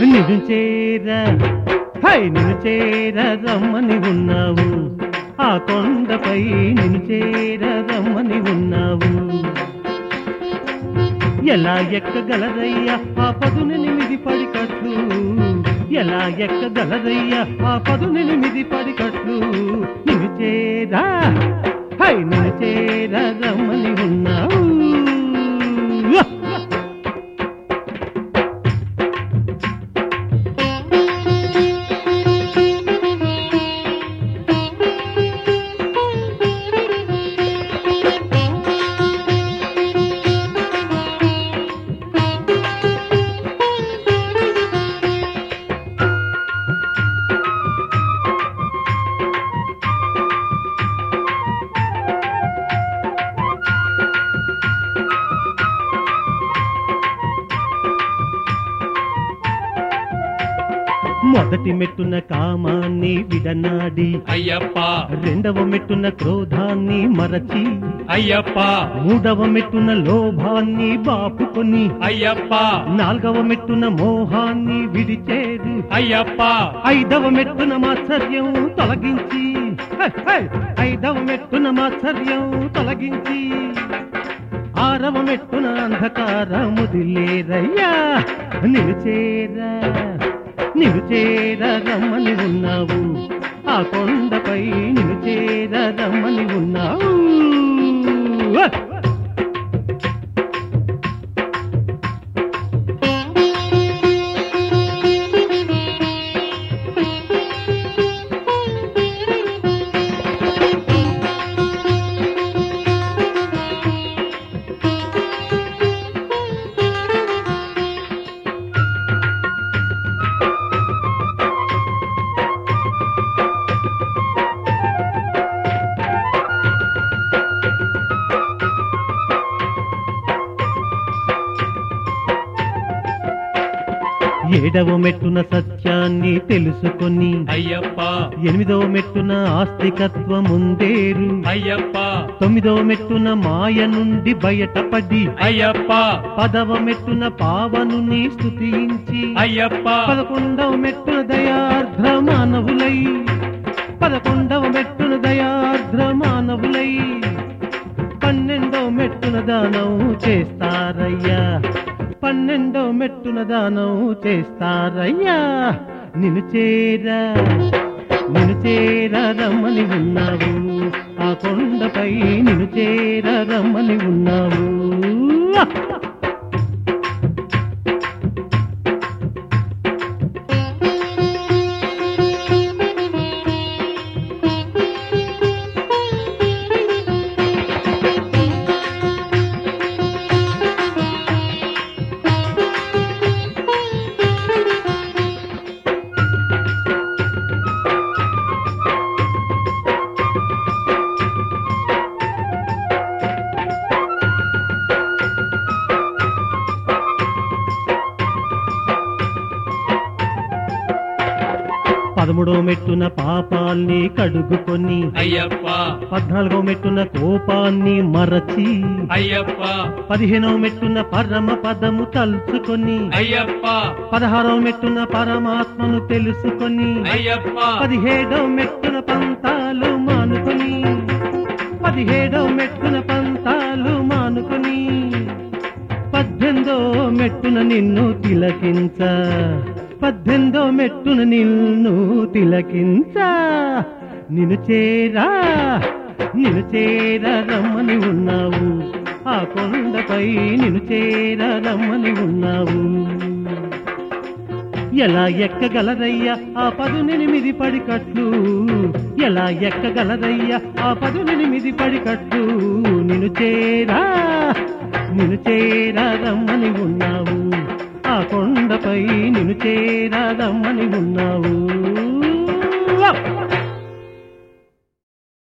నిన్ను చేర హై నిన్ను చేర రమ్మని ఉన్నావు ఆ కొండపై నిన్ను చేర రమ్మని ఉన్నావు ఎలా ఎక్కగలదయ్యా ఆ పదునెనిమిది పడికట్లు ఎలా ఎక్కగలదయ్యా ఆ పదునెనిమిది పడికట్లు నిన్ను చేరా హై నిన్ను చేరా రమ్మని ఉన్నావు మొదటి మెట్టున కామాన్ని విడనాడి అయ్యప్ప రెండవ మెట్టున క్రోధాన్ని మరచి అయ్యప్ప మూడవ మెట్టున లోభాన్ని బాపుకొని అయ్యప్ప నాలుగవ మెట్టున మోహాన్ని విడిచేదు అయ్యప్ప ఐదవ మెట్టున మాత్సర్యం తొలగించి హై, హై! ఐదవ మెట్టున మాత్సర్యం తొలగించి ఆరవ మెట్టున అంధకారము దిల్లేరయ్యా నిన్ను చేరా నిన్ను చేరా రమ్మని ఉన్నావు ఆ కొండపై నిన్ను చేరా రమ్మని ఉన్నావు ఏడవ మెట్టున సత్యాన్ని తెలుసుకొని అయ్యప్ప ఎనిమిదవ మెట్టున ఆస్తికత్వముందేరు అయ్యప్ప తొమ్మిదవ మెట్టున మాయ నుండి బయటపడి అయ్యప్ప పదవ మెట్టున పావనుని స్తుతించి అయ్యప్ప పదకొండవ మెట్టున దయార్ద్ర మానవులై పదకొండవ మెట్టున దయార్ద్ర మానవులై పన్నెండవ మెట్టున దానం చేస్తారయ్యా పన్నెండవ మెట్టున దానం చేస్తారయ్యా నిన్ను చేరా నిన్ను చేరా రమ్మని ఉన్నావు ఆ కొండపై నిన్ను చేరా రమ్మని ఉన్నావు పదమూడవ మెట్టున పాపాల్ని కడుగుకొని అయ్యప్ప పద్నాలుగో మెట్టున కోపాన్ని మరచి అయ్యప్ప పదిహేనవ మెట్టున పరమ పదము తలుచుకొని అయ్యప్ప పదహారవ మెట్టున పరమాత్మను తెలుసుకొని అయ్యప్ప పదిహేడవ మెట్టున పంతాలు మానుకొని పదిహేడవ మెట్టున పంతాలు మానుకొని పద్దెనిమిదో మెట్టున నిన్ను తిలకించ పద్దెనిమిదో మెట్టున నిన్ను తిలకించ నిన్ను చేరా నిన్ను చేరా రమ్మని ఉన్నావు ఆ కొండపై నిన్ను చేరా రమ్మని ఉన్నావు ఎలా ఎక్కగలదయ్యా ఆ పదునెనిమిది పడికట్లు ఎలా ఎక్కగలదయ్యా ఆ పదునెనిమిది పడికట్లు నిన్ను చేరా నిన్ను చేరా రమ్మని ఉన్నావు ఆ కొండపై నిన్ను చేరా రమ్మని ఉన్నావు